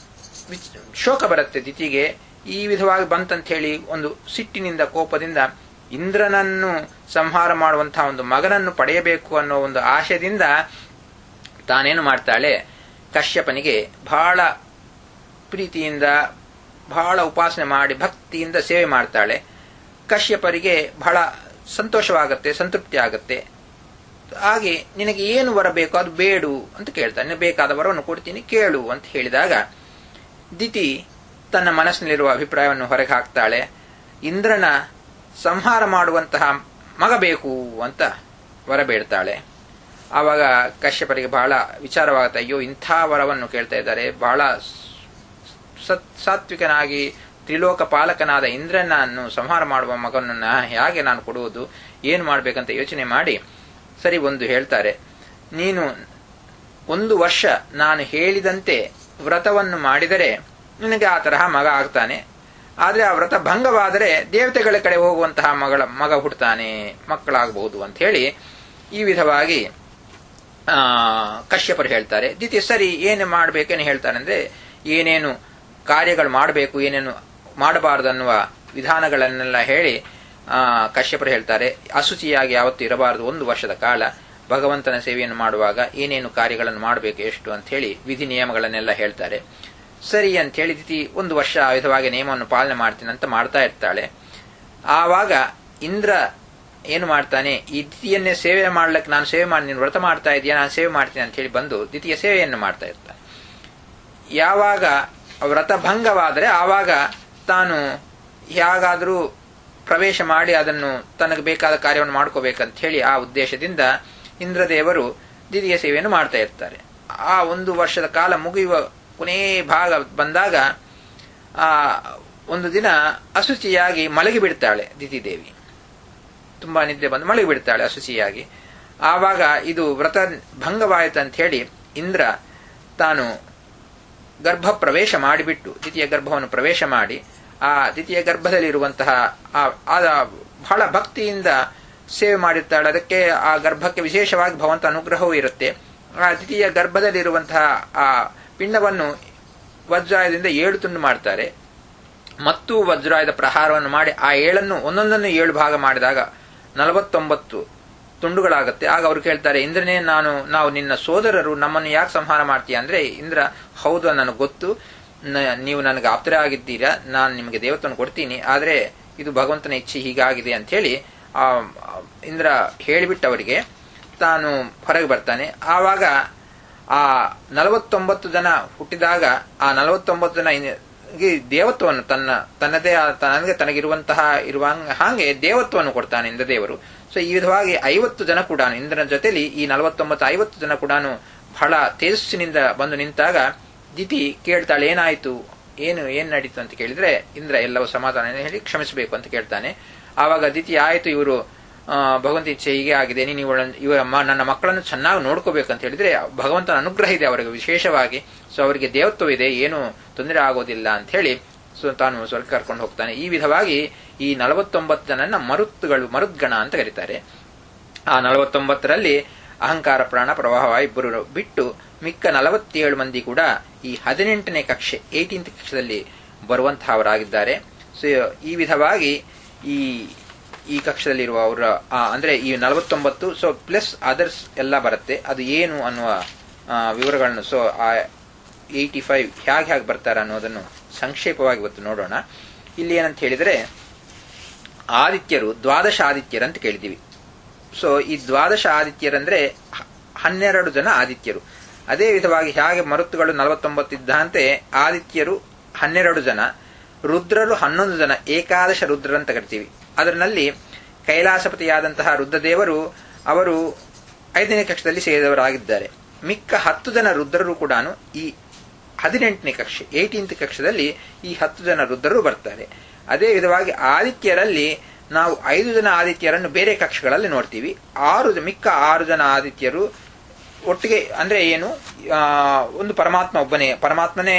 ಶೋಕ ಬರುತ್ತೆ ದಿತಿಗೆ ಈ ವಿಧವಾಗಿ ಬಂತಂತ ಹೇಳಿ ಒಂದು ಸಿಟ್ಟಿನಿಂದ ಕೋಪದಿಂದ ಇಂದ್ರನನ್ನು ಸಂಹಾರ ಮಾಡುವಂತಹ ಒಂದು ಮಗನನ್ನು ಪಡೆಯಬೇಕು ಅನ್ನೋ ಒಂದು ಆಶಯದಿಂದ ತಾನೇನು ಮಾಡ್ತಾಳೆ ಕಶ್ಯಪನಿಗೆ ಬಹಳ ಪ್ರೀತಿಯಿಂದ ಬಹಳ ಉಪಾಸನೆ ಮಾಡಿ ಭಕ್ತಿಯಿಂದ ಸೇವೆ ಮಾಡ್ತಾಳೆ ಕಶ್ಯಪರಿಗೆ ಬಹಳ ಸಂತೋಷವಾಗತ್ತೆ ಸಂತೃಪ್ತಿ ಆಗತ್ತೆ ಹಾಗೆ ನಿನಗೆ ಏನು ವರ ಬೇಕೋ ಅದು ಬೇಡು ಅಂತ ಕೇಳ್ತಾನೆ ಬೇಕಾದ ವರವನ್ನು ಕೊಡ್ತೀನಿ ಕೇಳು ಅಂತ ಹೇಳಿದಾಗ ದಿತಿ ತನ್ನ ಮನಸ್ಸಿನಲ್ಲಿರುವ ಅಭಿಪ್ರಾಯವನ್ನು ಹೊರಗೆ ಹಾಕ್ತಾಳೆ ಇಂದ್ರನ ಸಂಹಾರ ಮಾಡುವಂತಹ ಮಗ ಬೇಕು ಅಂತ ವರ ಬೇಡ್ತಾಳೆ ಆವಾಗ ಕಶ್ಯಪರಿಗೆ ಬಹಳ ವಿಚಾರವಾಗುತ್ತೆ ಅಯ್ಯೋ ಇಂಥ ವರವನ್ನು ಕೇಳ್ತಾ ಇದ್ದಾರೆ ಬಹಳ ಸತ್ ಸಾತ್ವಿಕನಾಗಿ ತ್ರಿಲೋಕ ಪಾಲಕನಾದ ಇಂದ್ರನನ್ನು ಸಂಹಾರ ಮಾಡುವ ಮಗನನ್ನ ಹೇಗೆ ನಾನು ಕೊಡುವುದು ಏನು ಮಾಡಬೇಕಂತ ಯೋಚನೆ ಮಾಡಿ ಸರಿ ಒಂದು ಹೇಳ್ತಾರೆ ನೀನು ಒಂದು ವರ್ಷ ನಾನು ಹೇಳಿದಂತೆ ವ್ರತವನ್ನು ಮಾಡಿದರೆ ನಿನಗೆ ಆ ತರಹ ಮಗ ಆಗ್ತಾನೆ ಆದರೆ ಆ ವ್ರತ ಭಂಗವಾದರೆ ದೇವತೆಗಳ ಕಡೆ ಹೋಗುವಂತಹ ಮಗಳ ಮಗ ಹುಡ್ತಾನೆ ಮಕ್ಕಳಾಗಬಹುದು ಅಂತ ಹೇಳಿ ಈ ವಿಧವಾಗಿ ಆ ಕಶ್ಯಪರು ಹೇಳ್ತಾರೆ ದ್ವಿತೀಯ ಸರಿ ಏನು ಮಾಡಬೇಕೇನು ಹೇಳ್ತಾರೆ ಅಂದ್ರೆ ಏನೇನು ಕಾರ್ಯಗಳು ಮಾಡಬೇಕು ಏನೇನು ಮಾಡಬಾರದು ಅನ್ನುವ ವಿಧಾನಗಳನ್ನೆಲ್ಲ ಹೇಳಿ ಆ ಕಶ್ಯಪರು ಹೇಳ್ತಾರೆ ಅಶುಚಿಯಾಗಿ ಯಾವತ್ತೂ ಇರಬಾರದು ಒಂದು ವರ್ಷದ ಕಾಲ ಭಗವಂತನ ಸೇವೆಯನ್ನು ಮಾಡುವಾಗ ಏನೇನು ಕಾರ್ಯಗಳನ್ನು ಮಾಡಬೇಕು ಎಷ್ಟು ಅಂತ ಹೇಳಿ ವಿಧಿ ನಿಯಮಗಳನ್ನೆಲ್ಲ ಹೇಳ್ತಾರೆ ಸರಿ ಅಂತ ಹೇಳಿ ದಿತಿ ಒಂದು ವರ್ಷ ಆ ವಿಧವಾಗಿ ನಿಯಮವನ್ನು ಪಾಲನೆ ಮಾಡ್ತೀನಿ ಅಂತ ಮಾಡ್ತಾ ಇರ್ತಾಳೆ ಆವಾಗ ಇಂದ್ರ ಏನು ಮಾಡ್ತಾನೆ ಈ ದಿತಿಯನ್ನೇ ಸೇವೆ ಮಾಡ್ಲಿಕ್ಕೆ ನಾನು ಸೇವೆ ಮಾಡಿ ನೀನು ವ್ರತ ಮಾಡ್ತಾ ಇದೆಯಾ ನಾನು ಸೇವೆ ಮಾಡ್ತೀನಿ ಅಂತ ಹೇಳಿ ಬಂದು ದ್ವಿತೀಯ ಸೇವೆಯನ್ನು ಮಾಡ್ತಾ ಇರ್ತಾನೆ ಯಾವಾಗ ವ್ರತ ಭಂಗವಾದರೆ ಆವಾಗ ತಾನು ಹೇಗಾದರೂ ಪ್ರವೇಶ ಮಾಡಿ ಅದನ್ನು ತನಗೆ ಬೇಕಾದ ಕಾರ್ಯವನ್ನು ಮಾಡ್ಕೋಬೇಕಂತ ಹೇಳಿ ಆ ಉದ್ದೇಶದಿಂದ ಇಂದ್ರದೇವರು ದಿದಿಯ ಸೇವೆಯನ್ನು ಮಾಡ್ತಾ ಇರ್ತಾರೆ ಆ ಒಂದು ವರ್ಷದ ಕಾಲ ಮುಗಿಯುವ ಕೊನೇ ಭಾಗ ಬಂದಾಗ ಆ ಒಂದು ದಿನ ಅಶುಚಿಯಾಗಿ ಮಲಗಿ ಬಿಡ್ತಾಳೆ ದಿತಿದೇವಿ ತುಂಬಾ ನಿದ್ದೆ ಬಂದು ಮಲಗಿ ಬಿಡ್ತಾಳೆ ಅಶುಚಿಯಾಗಿ ಆವಾಗ ಇದು ವ್ರತ ಭಂಗವಾಯಿತು ಅಂತ ಹೇಳಿ ಇಂದ್ರ ತಾನು ಗರ್ಭ ಪ್ರವೇಶ ಮಾಡಿಬಿಟ್ಟು ದ್ವಿತೀಯ ಗರ್ಭವನ್ನು ಪ್ರವೇಶ ಮಾಡಿ ಆ ದ್ವಿತೀಯ ಗರ್ಭದಲ್ಲಿರುವಂತಹ ಆ ಬಹಳ ಭಕ್ತಿಯಿಂದ ಸೇವೆ ಮಾಡಿರ್ತಾಳೆ ಅದಕ್ಕೆ ಆ ಗರ್ಭಕ್ಕೆ ವಿಶೇಷವಾಗಿ ಭಗವಂತ ಅನುಗ್ರಹವೂ ಇರುತ್ತೆ ಆ ದ್ವಿತೀಯ ಗರ್ಭದಲ್ಲಿರುವಂತಹ ಆ ಪಿಂಡವನ್ನು ವಜ್ರಾಯದಿಂದ ಏಳು ತುಂಡು ಮಾಡ್ತಾರೆ ಮತ್ತು ವಜ್ರಾಯದ ಪ್ರಹಾರವನ್ನು ಮಾಡಿ ಆ ಏಳನ್ನು ಒಂದೊಂದನ್ನು ಏಳು ಭಾಗ ಮಾಡಿದಾಗ ನಲವತ್ತೊಂಬತ್ತು ತುಂಡುಗಳಾಗುತ್ತೆ ಆಗ ಅವರು ಕೇಳ್ತಾರೆ ಇಂದ್ರನೇ ನಾನು ನಾವು ನಿನ್ನ ಸೋದರರು ನಮ್ಮನ್ನು ಯಾಕೆ ಸಂಹಾರ ಮಾಡ್ತೀಯ ಅಂದ್ರೆ ಇಂದ್ರ ಹೌದು ನನಗೆ ಗೊತ್ತು ನೀವು ನನಗೆ ಆಪ್ತರ ಆಗಿದ್ದೀರಾ ನಾನು ನಿಮಗೆ ದೇವತ್ವವನ್ನು ಕೊಡ್ತೀನಿ ಆದರೆ ಇದು ಭಗವಂತನ ಇಚ್ಛೆ ಹೀಗಾಗಿದೆ ಅಂತ ಹೇಳಿ ಆ ಇಂದ್ರ ಹೇಳಿಬಿಟ್ಟು ಅವರಿಗೆ ತಾನು ಹೊರಗೆ ಬರ್ತಾನೆ ಆವಾಗ ಆ ನಲವತ್ತೊಂಬತ್ತು ಜನ ಹುಟ್ಟಿದಾಗ ಆ ನಲವತ್ತೊಂಬತ್ತು ಜನ ದೇವತ್ವವನ್ನು ತನ್ನ ತನ್ನದೇ ತನಗೆ ತನಗಿರುವಂತಹ ಇರುವ ಹಾಗೆ ದೇವತ್ವವನ್ನು ಕೊಡ್ತಾನೆ ಇಂದ್ರದೇವರು ಸೊ ಈ ವಿಧವಾಗಿ ಐವತ್ತು ಜನ ಕೂಡ ಇಂದ್ರನ ಜೊತೆಲಿ ಈ ನಲವತ್ತೊಂಬತ್ತು ಐವತ್ತು ಜನ ಕೂಡ ಬಹಳ ತೇಜಸ್ಸಿನಿಂದ ಬಂದು ನಿಂತಾಗ ದಿತಿ ಕೇಳ್ತಾಳೆ ಏನಾಯ್ತು ಏನು ಏನ್ ನಡೀತು ಅಂತ ಕೇಳಿದ್ರೆ ಇಂದ್ರ ಎಲ್ಲವೂ ಸಮಾಧಾನ ಹೇಳಿ ಕ್ಷಮಿಸಬೇಕು ಅಂತ ಕೇಳ್ತಾನೆ ಆವಾಗ ದಿತಿ ಆಯ್ತು ಇವರು ಭಗವಂತ ಇಚ್ಛೆ ಹೀಗೆ ಆಗಿದೆ ನೀನು ಇವಳ ಇವರ ನನ್ನ ಮಕ್ಕಳನ್ನು ಚೆನ್ನಾಗಿ ನೋಡ್ಕೋಬೇಕಂತ ಹೇಳಿದ್ರೆ ಭಗವಂತನ ಅನುಗ್ರಹ ಇದೆ ಅವರಿಗೆ ವಿಶೇಷವಾಗಿ ಸೊ ಅವರಿಗೆ ದೇವತ್ವ ಇದೆ ಏನು ತೊಂದರೆ ಆಗೋದಿಲ್ಲ ಅಂತ ಹೇಳಿ ಸೊ ತಾನು ಸ್ವರ್ಗ ಕರ್ಕೊಂಡು ಹೋಗ್ತಾನೆ ಈ ವಿಧವಾಗಿ ಈ ನಲವತ್ತೊಂಬತ್ತು ಜನನ ಮರುತ್ತುಗಳು ಮರುದ್ಗಣ ಅಂತ ಕರೀತಾರೆ ಆ ನಲವತ್ತೊಂಬತ್ತರಲ್ಲಿ ಅಹಂಕಾರ ಪ್ರಾಣ ಪ್ರವಾಹ ಇಬ್ಬರು ಬಿಟ್ಟು ಮಿಕ್ಕ ನಲವತ್ತೇಳು ಮಂದಿ ಕೂಡ ಈ ಹದಿನೆಂಟನೇ ಕಕ್ಷೆ ಏಯ್ಟೀನ್ತ್ ಕಕ್ಷದಲ್ಲಿ ಬರುವಂತಹವರಾಗಿದ್ದಾರೆ ಸೊ ಈ ವಿಧವಾಗಿ ಈ ಈ ಕಕ್ಷದಲ್ಲಿರುವ ಅವರ ಅಂದ್ರೆ ಈ ನಲವತ್ತೊಂಬತ್ತು ಸೊ ಪ್ಲಸ್ ಅದರ್ಸ್ ಎಲ್ಲ ಬರುತ್ತೆ ಅದು ಏನು ಅನ್ನುವ ವಿವರಗಳನ್ನು ಸೊ ಆ ಏಯ್ಟಿ ಫೈವ್ ಹೇಗೆ ಹೇಗೆ ಬರ್ತಾರೆ ಅನ್ನೋದನ್ನು ಸಂಕ್ಷೇಪವಾಗಿ ಇವತ್ತು ನೋಡೋಣ ಇಲ್ಲಿ ಏನಂತ ಹೇಳಿದರೆ ಆದಿತ್ಯರು ದ್ವಾದಶ ಆದಿತ್ಯರಂತ ಕೇಳಿದ್ದೀವಿ ಸೊ ಈ ದ್ವಾದಶ ಆದಿತ್ಯರಂದ್ರೆ ಹನ್ನೆರಡು ಜನ ಆದಿತ್ಯರು ಅದೇ ವಿಧವಾಗಿ ಹೇಗೆ ಮರುತ್ತುಗಳು ನಲವತ್ತೊಂಬತ್ತು ಇದ್ದಂತೆ ಆದಿತ್ಯರು ಹನ್ನೆರಡು ಜನ ರುದ್ರರು ಹನ್ನೊಂದು ಜನ ಏಕಾದಶ ರುದ್ರರಂತ ಕರಿತೀವಿ ಅದರಲ್ಲಿ ಕೈಲಾಸಪತಿಯಾದಂತಹ ರುದ್ರದೇವರು ಅವರು ಐದನೇ ಕಕ್ಷದಲ್ಲಿ ಸೇರಿದವರಾಗಿದ್ದಾರೆ ಮಿಕ್ಕ ಹತ್ತು ಜನ ರುದ್ರರು ಕೂಡ ಈ ಹದಿನೆಂಟನೇ ಕಕ್ಷೆ ಏಯ್ಟೀನ್ತ್ ಕಕ್ಷದಲ್ಲಿ ಈ ಹತ್ತು ಜನ ರುದ್ರರು ಬರ್ತಾರೆ ಅದೇ ವಿಧವಾಗಿ ಆದಿತ್ಯರಲ್ಲಿ ನಾವು ಐದು ಜನ ಆದಿತ್ಯರನ್ನು ಬೇರೆ ಕಕ್ಷೆಗಳಲ್ಲಿ ನೋಡ್ತೀವಿ ಆರು ಮಿಕ್ಕ ಆರು ಜನ ಆದಿತ್ಯರು ಒಟ್ಟಿಗೆ ಅಂದ್ರೆ ಏನು ಒಂದು ಪರಮಾತ್ಮ ಒಬ್ಬನೇ ಪರಮಾತ್ಮನೇ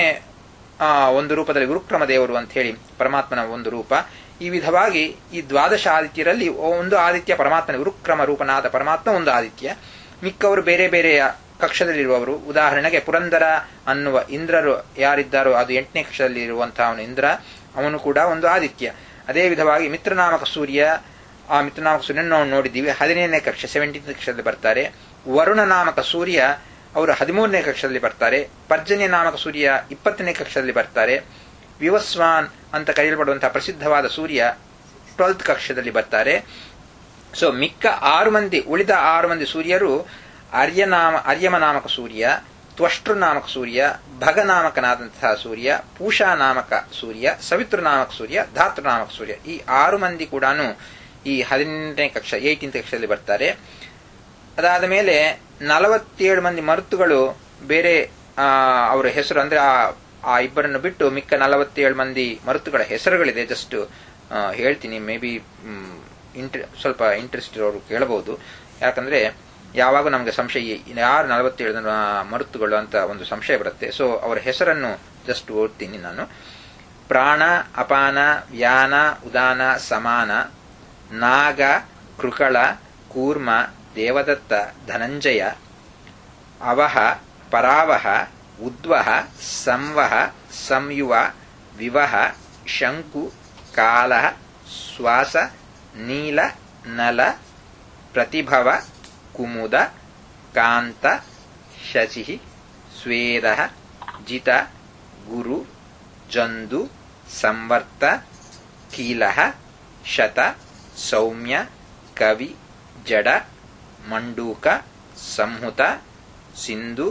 ಒಂದು ರೂಪದಲ್ಲಿ ಗುರುಕ್ರಮ ದೇವರು ಅಂತ ಹೇಳಿ ಪರಮಾತ್ಮನ ಒಂದು ರೂಪ ಈ ವಿಧವಾಗಿ ಈ ದ್ವಾದಶ ಆದಿತ್ಯರಲ್ಲಿ ಒಂದು ಆದಿತ್ಯ ಪರಮಾತ್ಮನ ಗುರುಕ್ರಮ ರೂಪನಾದ ಪರಮಾತ್ಮ ಒಂದು ಆದಿತ್ಯ ಮಿಕ್ಕವರು ಬೇರೆ ಬೇರೆಯ ಕಕ್ಷದಲ್ಲಿರುವವರು ಉದಾಹರಣೆಗೆ ಪುರಂದರ ಅನ್ನುವ ಇಂದ್ರರು ಯಾರಿದ್ದಾರೋ ಅದು ಎಂಟನೇ ಕಕ್ಷದಲ್ಲಿ ಇರುವಂತಹ ಅವನು ಇಂದ್ರ ಅವನು ಕೂಡ ಒಂದು ಆದಿತ್ಯ ಅದೇ ವಿಧವಾಗಿ ಮಿತ್ರನಾಮಕ ಸೂರ್ಯ ಆ ಮಿತ್ರನಾಮಕ ಸೂರ್ಯನ ನಾವು ನೋಡಿದ್ದೀವಿ ಹದಿನೇಳನೇ ಕಕ್ಷ ಸೆವೆಂಟೀನ್ ಕಕ್ಷದಲ್ಲಿ ಬರ್ತಾರೆ ವರುಣ ನಾಮಕ ಸೂರ್ಯ ಅವರು ಹದಿಮೂರನೇ ಕಕ್ಷದಲ್ಲಿ ಬರ್ತಾರೆ ಪರ್ಜನ್ಯ ನಾಮಕ ಸೂರ್ಯ ಇಪ್ಪತ್ತನೇ ಕಕ್ಷದಲ್ಲಿ ಬರ್ತಾರೆ ವಿವಸ್ವಾನ್ ಅಂತ ಕರೆಯಲ್ಪಡುವಂತಹ ಪ್ರಸಿದ್ಧವಾದ ಸೂರ್ಯ ಟ್ವೆಲ್ತ್ ಕಕ್ಷದಲ್ಲಿ ಬರ್ತಾರೆ ಸೊ ಮಿಕ್ಕ ಆರು ಮಂದಿ ಉಳಿದ ಆರು ಮಂದಿ ಸೂರ್ಯರು ಅರ್ಯನಾಮ ಅರ್ಯಮ ನಾಮಕ ಸೂರ್ಯ ತ್ವಷ್ಟೃ ನಾಮಕ ಸೂರ್ಯ ಭಗನಾಮಕನಾದಂತಹ ಸೂರ್ಯ ಪೂಷಾ ನಾಮಕ ಸೂರ್ಯ ಸವಿತೃ ನಾಮಕ ಸೂರ್ಯ ಧಾತೃ ನಾಮಕ ಸೂರ್ಯ ಈ ಆರು ಮಂದಿ ಕೂಡ ಈ ಹದಿನೆಂಟನೇ ಕಕ್ಷ ಏಯ್ಟೀನ್ತ್ ಕಕ್ಷದಲ್ಲಿ ಬರ್ತಾರೆ ಅದಾದ ಮೇಲೆ ನಲವತ್ತೇಳು ಮಂದಿ ಮರುತ್ತುಗಳು ಬೇರೆ ಅವರ ಹೆಸರು ಅಂದ್ರೆ ಆ ಆ ಇಬ್ಬರನ್ನು ಬಿಟ್ಟು ಮಿಕ್ಕ ನಲವತ್ತೇಳು ಮಂದಿ ಮರುತ್ತುಗಳ ಹೆಸರುಗಳಿದೆ ಜಸ್ಟ್ ಹೇಳ್ತೀನಿ ಮೇ ಬಿ ಇಂಟ್ರೆ ಸ್ವಲ್ಪ ಇಂಟ್ರೆಸ್ಟ್ ಇರೋರು ಕೇಳಬಹುದು ಯಾಕಂದ್ರೆ ಯಾವಾಗ ನಮಗೆ ಸಂಶಯ ಯಾರು ನಲವತ್ತೇಳು ಜನ ಮರುತ್ತುಗಳು ಅಂತ ಒಂದು ಸಂಶಯ ಬರುತ್ತೆ ಸೊ ಅವರ ಹೆಸರನ್ನು ಜಸ್ಟ್ ಓದ್ತೀನಿ ನಾನು ಪ್ರಾಣ ಅಪಾನ ವ್ಯಾನ ಉದಾನ ಸಮಾನ ನಾಗ ಕೃಕಳ ಕೂರ್ಮ ದೇವದತ್ತ ಧನಂಜಯ ಅವಹ ಪರಾವಹ ಉದ್ವಹ ಸಂವಹ ಸಂಯುವ ವಿವಹ ಶಂಕು ಕಾಲ ಶ್ವಾಸ ನೀಲ ನಲ ಪ್ರತಿಭವ ಕುಮುದ ಕಾಂತ ಶಚಿ ಸ್ವೇದ ಜಿತ ಗುರು ಜಂದು ಸಂವರ್ತ ಕೀಲ ಶತ ಸೌಮ್ಯ ಕವಿ ಜಡ ಮಂಡೂಕ ಸಂಹುತ ಸಿಂಧು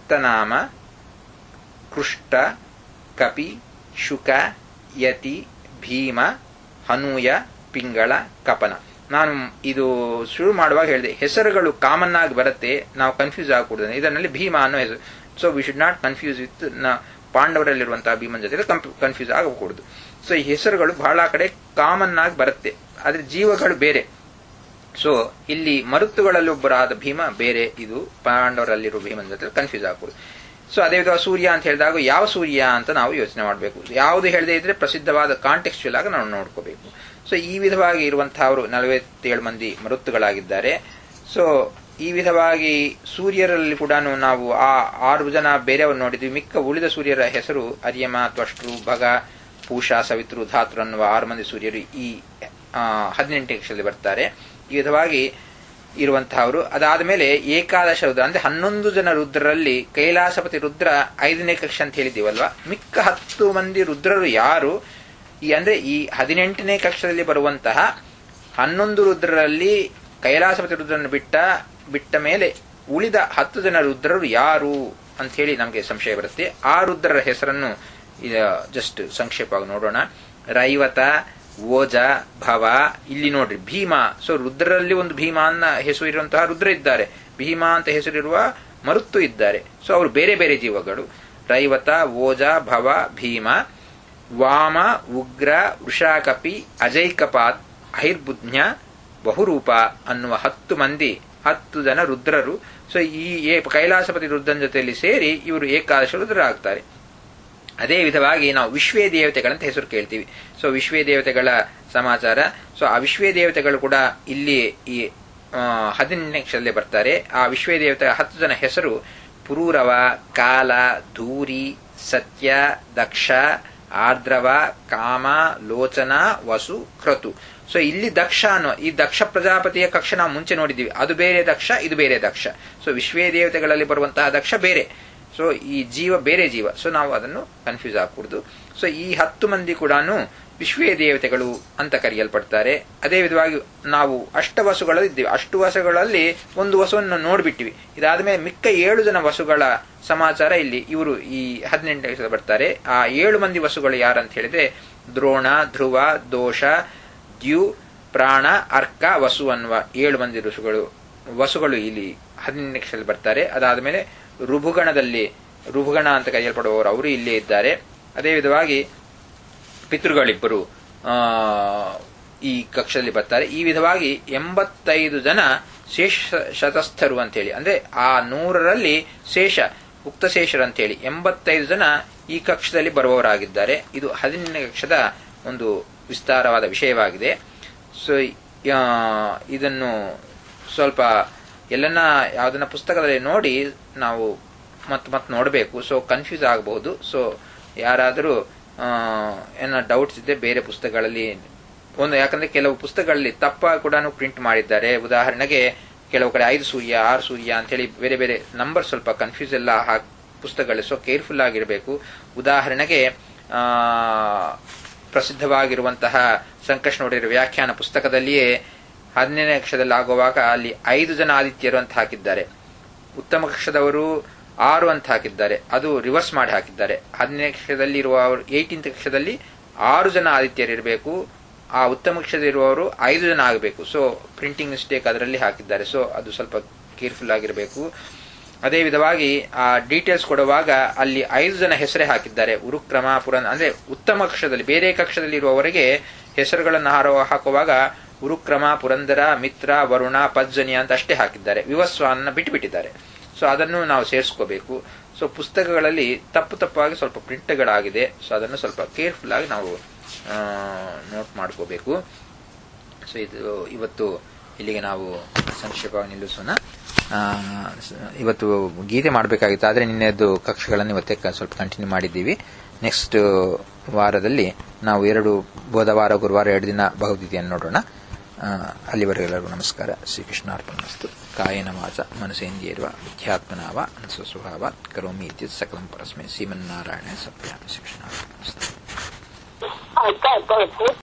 ರಕ್ತನಾಮ ಕೃಷ್ಟ ಕಪಿ ಶುಕ ಯತಿ ಭೀಮ ಹನೂಯ ಪಿಂಗಳ ಕಪನ ನಾನು ಇದು ಶುರು ಮಾಡುವಾಗ ಹೇಳಿದೆ ಹೆಸರುಗಳು ಕಾಮನ್ ಆಗಿ ಬರುತ್ತೆ ನಾವು ಕನ್ಫ್ಯೂಸ್ ಆಗಕೂಡದು ಇದರಲ್ಲಿ ಭೀಮ ಅನ್ನೋ ಹೆಸರು so we should not confuse with ಪಾಂಡವರಲ್ಲಿರುವಂತಹ ಭೀಮನ್ ಜೊತೆ ಕನ್ಫ್ಯೂಸ್ ಆಗಕೂಡದು ಸೊ ಈ ಹೆಸರುಗಳು ಬಹಳ ಕಡೆ ಕಾಮನ್ ಆಗಿ ಬರುತ್ತೆ ಆದ್ರೆ ಜೀವಗಳು ಬೇರೆ ಸೊ ಇಲ್ಲಿ ಮರುತ್ತುಗಳಲ್ಲಿ ಒಬ್ಬರಾದ ಭೀಮ ಬೇರೆ ಇದು ಪಾಂಡವರಲ್ಲಿರುವ ಭೀಮನ ಜೊತೆ ಕನ್ಫ್ಯೂಸ್ ಆಗಕೂಡದು ಸೊ ಅದೇ ವಿಧವಾಗಿ ಸೂರ್ಯ ಅಂತ ಹೇಳಿದಾಗ ಯಾವ ಸೂರ್ಯ ಅಂತ ನಾವು ಯೋಚನೆ ಮಾಡಬೇಕು ಯಾವುದು ಹೇಳದೇ ಇದ್ರೆ ಪ್ರಸಿದ್ಧವಾದ ಕಾಂಟೆಕ್ಸ್ಚುಯಲ್ ಆಗಿ ನಾವು ನೋಡ್ಕೋಬೇಕು ಸೊ ಈ ವಿಧವಾಗಿ ಇರುವಂತಹವರು ನಲವತ್ತೇಳು ಮಂದಿ ಮರುತ್ತುಗಳಾಗಿದ್ದಾರೆ ಸೊ ಈ ವಿಧವಾಗಿ ಸೂರ್ಯರಲ್ಲಿ ಕೂಡ ನಾವು ಆ ಆರು ಜನ ಬೇರೆಯವರು ನೋಡಿದ್ವಿ ಮಿಕ್ಕ ಉಳಿದ ಸೂರ್ಯರ ಹೆಸರು ಅರ್ಯಮ ತ್ವಷ್ಟ್ರು ಭಗ ಪೂಷ ಸವಿತ್ರು ಧಾತೃ ಅನ್ನುವ ಆರು ಮಂದಿ ಸೂರ್ಯರು ಈ ಹದಿನೆಂಟನೇ ಕಕ್ಷದಲ್ಲಿ ಬರ್ತಾರೆ ಈ ವಿಧವಾಗಿ ಇರುವಂತಹವರು ಅದಾದ ಮೇಲೆ ಏಕಾದಶ ರುದ್ರ ಅಂದ್ರೆ ಹನ್ನೊಂದು ಜನ ರುದ್ರರಲ್ಲಿ ಕೈಲಾಸಪತಿ ರುದ್ರ ಐದನೇ ಕಕ್ಷ ಅಂತ ಹೇಳಿದೀವಲ್ವಾ ಮಿಕ್ಕ ಹತ್ತು ಮಂದಿ ರುದ್ರರು ಯಾರು ಈ ಅಂದ್ರೆ ಈ ಹದಿನೆಂಟನೇ ಕಕ್ಷದಲ್ಲಿ ಬರುವಂತಹ ಹನ್ನೊಂದು ರುದ್ರರಲ್ಲಿ ಕೈಲಾಸಪತಿ ರುದ್ರನ್ನು ಬಿಟ್ಟ ಬಿಟ್ಟ ಮೇಲೆ ಉಳಿದ ಹತ್ತು ಜನ ರುದ್ರರು ಯಾರು ಅಂತ ಹೇಳಿ ನಮಗೆ ಸಂಶಯ ಬರುತ್ತೆ ಆ ರುದ್ರರ ಹೆಸರನ್ನು ಜಸ್ಟ್ ಸಂಕ್ಷೇಪವಾಗಿ ನೋಡೋಣ ರೈವತ ಓಜ ಭವ ಇಲ್ಲಿ ನೋಡ್ರಿ ಭೀಮ ಸೊ ರುದ್ರರಲ್ಲಿ ಒಂದು ಭೀಮ ಅನ್ನ ಹೆಸರು ಇರುವಂತಹ ರುದ್ರ ಇದ್ದಾರೆ ಭೀಮ ಅಂತ ಹೆಸರಿರುವ ಮರುತ್ತು ಇದ್ದಾರೆ ಸೊ ಅವರು ಬೇರೆ ಬೇರೆ ಜೀವಗಳು ರೈವತ ಓಜ ಭವ ಭೀಮ ವಾಮ ಉಗ್ರ ವೃಷಾಕಪಿ ಅಜೈಕಪಾತ್ ಅಹಿರ್ಬುಜ್ಞ ಬಹುರೂಪ ಅನ್ನುವ ಹತ್ತು ಮಂದಿ ಹತ್ತು ಜನ ರುದ್ರರು ಸೊ ಈ ಕೈಲಾಸಪತಿ ರುದ್ರನ ಜೊತೆಯಲ್ಲಿ ಸೇರಿ ಇವರು ಏಕಾದಶ ರುದ್ರ ಆಗ್ತಾರೆ ಅದೇ ವಿಧವಾಗಿ ನಾವು ವಿಶ್ವೇ ದೇವತೆಗಳಂತ ಹೆಸರು ಕೇಳ್ತೀವಿ ಸೊ ವಿಶ್ವೇ ದೇವತೆಗಳ ಸಮಾಚಾರ ಸೊ ಆ ವಿಶ್ವೇ ದೇವತೆಗಳು ಕೂಡ ಇಲ್ಲಿ ಈ ಹದಿನೆಂಟನೇ ಕ್ಷರದಲ್ಲಿ ಬರ್ತಾರೆ ಆ ವಿಶ್ವೇ ದೇವತೆ ಹತ್ತು ಜನ ಹೆಸರು ಪುರೂರವ ಕಾಲ ಧೂರಿ ಸತ್ಯ ದಕ್ಷ ಆರ್ದ್ರವ ಕಾಮ ಲೋಚನ ವಸು ಕ್ರತು ಸೊ ಇಲ್ಲಿ ದಕ್ಷ ಅನ್ನೋ ಈ ದಕ್ಷ ಪ್ರಜಾಪತಿಯ ಕಕ್ಷ ನಾವು ಮುಂಚೆ ನೋಡಿದ್ದೀವಿ ಅದು ಬೇರೆ ದಕ್ಷ ಇದು ಬೇರೆ ದಕ್ಷ ಸೊ ವಿಶ್ವೇ ದೇವತೆಗಳಲ್ಲಿ ಬರುವಂತಹ ದಕ್ಷ ಬೇರೆ ಸೊ ಈ ಜೀವ ಬೇರೆ ಜೀವ ಸೊ ನಾವು ಅದನ್ನು ಕನ್ಫ್ಯೂಸ್ ಆಗಕೂಡದು ಸೊ ಈ ಹತ್ತು ಮಂದಿ ಕೂಡ ವಿಶ್ವೇ ದೇವತೆಗಳು ಅಂತ ಕರೆಯಲ್ಪಡ್ತಾರೆ ಅದೇ ವಿಧವಾಗಿ ನಾವು ಅಷ್ಟವಸುಗಳಲ್ಲಿ ಇದ್ದೀವಿ ಅಷ್ಟು ವಸುಗಳಲ್ಲಿ ಒಂದು ವಸುವನ್ನು ನೋಡ್ಬಿಟ್ಟಿವಿ ಇದಾದ ಮೇಲೆ ಮಿಕ್ಕ ಏಳು ಜನ ವಸುಗಳ ಸಮಾಚಾರ ಇಲ್ಲಿ ಇವರು ಈ ಹದಿನೆಂಟನೇ ಬರ್ತಾರೆ ಆ ಏಳು ಮಂದಿ ವಸುಗಳು ಯಾರಂತ ಹೇಳಿದ್ರೆ ದ್ರೋಣ ಧ್ರುವ ದೋಷ ದ್ಯು ಪ್ರಾಣ ಅರ್ಕ ವಸು ಅನ್ನುವ ಏಳು ಮಂದಿ ಋಷುಗಳು ವಸುಗಳು ಇಲ್ಲಿ ಹದಿನೆಂಟನೇ ಬರ್ತಾರೆ ಅದಾದ ಮೇಲೆ ರುಭುಗಣದಲ್ಲಿ ರುಭುಗಣ ಅಂತ ಕರೆಯಲ್ಪಡುವವರು ಅವರು ಇಲ್ಲೇ ಇದ್ದಾರೆ ಅದೇ ವಿಧವಾಗಿ ಪಿತೃಗಳಿಬ್ಬರು ಈ ಕಕ್ಷದಲ್ಲಿ ಬರ್ತಾರೆ ಈ ವಿಧವಾಗಿ ಎಂಬತ್ತೈದು ಜನ ಶೇಷ ಶತಸ್ಥರು ಅಂತೇಳಿ ಅಂದ್ರೆ ಆ ನೂರರಲ್ಲಿ ಶೇಷ ಉಕ್ತಶೇಷರು ಅಂತೇಳಿ ಎಂಬತ್ತೈದು ಜನ ಈ ಕಕ್ಷದಲ್ಲಿ ಬರುವವರಾಗಿದ್ದಾರೆ ಇದು ಹದಿನೆಂಟನೇ ಕಕ್ಷದ ಒಂದು ವಿಸ್ತಾರವಾದ ವಿಷಯವಾಗಿದೆ ಸೊ ಇದನ್ನು ಸ್ವಲ್ಪ ಎಲ್ಲನ್ನ ಯಾವುದನ್ನ ಪುಸ್ತಕದಲ್ಲಿ ನೋಡಿ ನಾವು ಮತ್ತೆ ಮತ್ತೆ ನೋಡಬೇಕು ಸೊ ಕನ್ಫ್ಯೂಸ್ ಆಗಬಹುದು ಸೊ ಯಾರಾದರೂ ಏನೋ ಡೌಟ್ಸ್ ಇದ್ದರೆ ಬೇರೆ ಪುಸ್ತಕಗಳಲ್ಲಿ ಒಂದು ಯಾಕಂದ್ರೆ ಕೆಲವು ಪುಸ್ತಕಗಳಲ್ಲಿ ತಪ್ಪ ಕೂಡ ಪ್ರಿಂಟ್ ಮಾಡಿದ್ದಾರೆ ಉದಾಹರಣೆಗೆ ಕೆಲವು ಕಡೆ ಐದು ಸೂರ್ಯ ಆರು ಸೂರ್ಯ ಅಂತೇಳಿ ಬೇರೆ ಬೇರೆ ನಂಬರ್ ಸ್ವಲ್ಪ ಕನ್ಫ್ಯೂಸ್ ಎಲ್ಲ ಹಾಕಿ ಪುಸ್ತಕಗಳು ಸೊ ಕೇರ್ಫುಲ್ ಆಗಿರಬೇಕು ಉದಾಹರಣೆಗೆ ಪ್ರಸಿದ್ಧವಾಗಿರುವಂತಹ ಸಂಕಷ್ಟ ನೋಡಿರೋ ವ್ಯಾಖ್ಯಾನ ಪುಸ್ತಕದಲ್ಲಿಯೇ ಹದಿನೇಳನೇ ಕಕ್ಷದಲ್ಲಿ ಆಗುವಾಗ ಅಲ್ಲಿ ಐದು ಜನ ಆದಿತ್ಯರು ಅಂತ ಹಾಕಿದ್ದಾರೆ ಉತ್ತಮ ಕಕ್ಷದವರು ಆರು ಅಂತ ಹಾಕಿದ್ದಾರೆ ಅದು ರಿವರ್ಸ್ ಮಾಡಿ ಹಾಕಿದ್ದಾರೆ ಹದಿನೇಳನೇ ಕಕ್ಷದಲ್ಲಿ ಇರುವ ಏಯ್ಟೀನ್ತ್ ಕಕ್ಷದಲ್ಲಿ ಆರು ಜನ ಆದಿತ್ಯರು ಇರಬೇಕು ಆ ಉತ್ತಮ ಕಕ್ಷದಲ್ಲಿರುವವರು ಐದು ಜನ ಆಗಬೇಕು ಸೊ ಪ್ರಿಂಟಿಂಗ್ ಮಿಸ್ಟೇಕ್ ಅದರಲ್ಲಿ ಹಾಕಿದ್ದಾರೆ ಸೊ ಅದು ಸ್ವಲ್ಪ ಕೇರ್ಫುಲ್ ಆಗಿರಬೇಕು ಅದೇ ವಿಧವಾಗಿ ಆ ಡೀಟೇಲ್ಸ್ ಕೊಡುವಾಗ ಅಲ್ಲಿ ಐದು ಜನ ಹೆಸರೇ ಹಾಕಿದ್ದಾರೆ ಉರುಕ್ರಮ ಪುರನ್ ಅಂದ್ರೆ ಉತ್ತಮ ಕಕ್ಷದಲ್ಲಿ ಬೇರೆ ಕಕ್ಷದಲ್ಲಿ ಇರುವವರಿಗೆ ಹೆಸರುಗಳನ್ನು ಹಾರುವ ಹಾಕುವಾಗ ಉರುಕ್ರಮ ಪುರಂದರ ಮಿತ್ರ ವರುಣ ಪಜ್ಜನಿ ಅಂತ ಅಷ್ಟೇ ಹಾಕಿದ್ದಾರೆ ವಿವಸ್ವಾನ್ನ ಬಿಟ್ಟುಬಿಟ್ಟಿದ್ದಾರೆ ಸೊ ಅದನ್ನು ನಾವು ಸೇರಿಸ್ಕೋಬೇಕು ಸೊ ಪುಸ್ತಕಗಳಲ್ಲಿ ತಪ್ಪು ತಪ್ಪಾಗಿ ಸ್ವಲ್ಪ ಪ್ರಿಂಟ್ಗಳಾಗಿದೆ ಸೊ ಅದನ್ನು ಸ್ವಲ್ಪ ಕೇರ್ಫುಲ್ ಆಗಿ ನಾವು ನೋಟ್ ಮಾಡ್ಕೋಬೇಕು ಸೊ ಇದು ಇವತ್ತು ಇಲ್ಲಿಗೆ ನಾವು ಸಂಕ್ಷೇಪವಾಗಿ ನಿಲ್ಲಿಸೋಣ ಇವತ್ತು ಗೀತೆ ಮಾಡಬೇಕಾಗಿತ್ತು ಆದರೆ ನಿನ್ನೆದ್ದು ಕಕ್ಷೆಗಳನ್ನು ಇವತ್ತೇ ಸ್ವಲ್ಪ ಕಂಟಿನ್ಯೂ ಮಾಡಿದ್ದೀವಿ ನೆಕ್ಸ್ಟ್ ವಾರದಲ್ಲಿ ನಾವು ಎರಡು ಬುಧವಾರ ಗುರುವಾರ ಎರಡು ದಿನ ಭಗವದ್ಗೀತೆಯನ್ನು ನೋಡೋಣ ಅಲ್ಲಿವರೆಗೆಲ್ಲರಿಗೂ ನಮಸ್ಕಾರ ಶ್ರೀಕೃಷ್ಣ ಅರ್ಪಣಸ್ತು ಕಾಯನ ವಾಚ ಮನಸೇಂದ್ರಿಯರ್ವ ವಿದ್ಯಾತ್ಮನಾವ ಅನಸ್ವಸ್ವಭಾವ ಕರೋಮಿ ಇತ್ಯುತ್ ಸಕಲಂ ಪರಸ್ಮೈ ಶ್ರೀಮನ್ನಾರಾಯಣ ಸತ್ಯಾಮಿ ಶ್ರೀಕೃಷ್ಣ ಅರ್ಪಣಸ್ತು